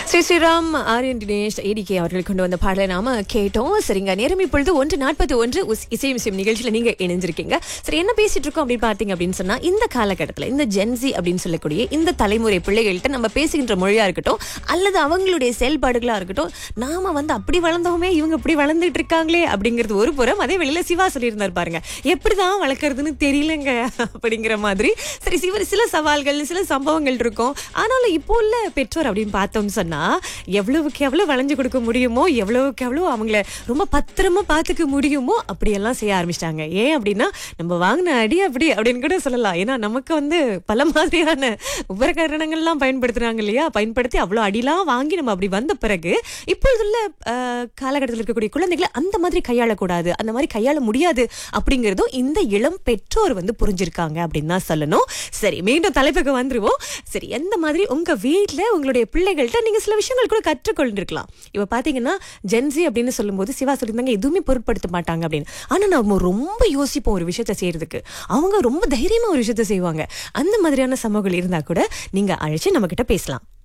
Sri Sriram Aryan Dinesh ADK அவர்கள் கொண்டு வந்த பாடலை நாம கேட்டோம் சரிங்க நேரம் இப்பொழுது ஒன்று நாற்பத்தி ஒன்று இசையும் இசையும் நிகழ்ச்சியில நீங்க இணைஞ்சிருக்கீங்க சரி என்ன பேசிட்டு இருக்கோம் அப்படின்னு பாத்தீங்க அப்படின்னு சொன்னா இந்த காலகட்டத்துல இந்த ஜென்சி அப்படின்னு சொல்லக்கூடிய இந்த தலைமுறை பிள்ளைகள்கிட்ட நம்ம பேசுகின்ற மொழியா இருக்கட்டும் அல்லது அவங்களுடைய செயல்பாடுகளா இருக்கட்டும் நாம வந்து அப்படி வளர்ந்தோமே இவங்க இப்படி வளர்ந்துட்டு இருக்காங்களே அப்படிங்கிறது ஒரு புறம் அதே வெளியில சிவா சொல்லியிருந்தார் பாருங்க எப்படிதான் வளர்க்கறதுன்னு தெரியலங்க அப்படிங்கிற மாதிரி சரி சிவ சில சவால்கள் சில சம்பவங்கள் இருக்கும் ஆனாலும் இப்போ உள்ள பெற்றோர் அப்படின்னு பார்த்தோம்னு சொன்னா எவ்வளவுக்கு எவ்வளவு வளைஞ்சு கொடுக்க முடியுமோ எவ்வளவுக்கு எவ்வளவு அவங்கள ரொம்ப பத்திரமா பார்த்துக்க முடியுமோ அப்படியெல்லாம் செய்ய ஆரம்பிச்சிட்டாங்க ஏன் அப்படின்னா நம்ம வாங்கின அடி அப்படி அப்படின்னு கூட சொல்லலாம் ஏன்னா நமக்கு வந்து பல மாதிரியான உபகரணங்கள்லாம் பயன்படுத்துறாங்க இல்லையா பயன்படுத்தி அவ்வளோ அடிலாம் வாங்கி நம்ம அப்படி வந்த பிறகு இப்பொழுதுள்ள ஆஹ், காலகட்டத்தில் இருக்கக்கூடிய குழந்தைகளை அந்த மாதிரி கையாளக்கூடாது அந்த மாதிரி கையாள முடியாது அப்படிங்கிறதும் இந்த இளம் பெற்றோர் வந்து புரிஞ்சிருக்காங்க அப்படின்னு தான் சொல்லணும் சரி மீண்டும் தலைப்புக்கு வந்துருவோம் சரி எந்த மாதிரி உங்க வீட்ல உங்களுடைய பிள்ளைகள்கிட்ட நீங்க சில விஷயங்கள் கூட கற்றுக்கொண்டிருக்கலாம் இப்ப பாத்தீங்கன்னா ஜென்சி அப்படின்னு சொல்லும்போது சிவா சொல்லியிருந்தாங்க எதுவுமே பொருட்படுத்த மாட்டாங்க அப்படின்னு ஆனா நம்ம ரொம்ப யோசிப்போம் ஒரு விஷயத்த செய்யறதுக்கு அவங்க ரொம்ப தைரியமா ஒரு விஷயத்த செய்வாங்க அந்த மாதிரியான சமூகங்கள் இருந்தா கூட நீங்க அழைச்சு நம்ம கிட்ட பேசலாம்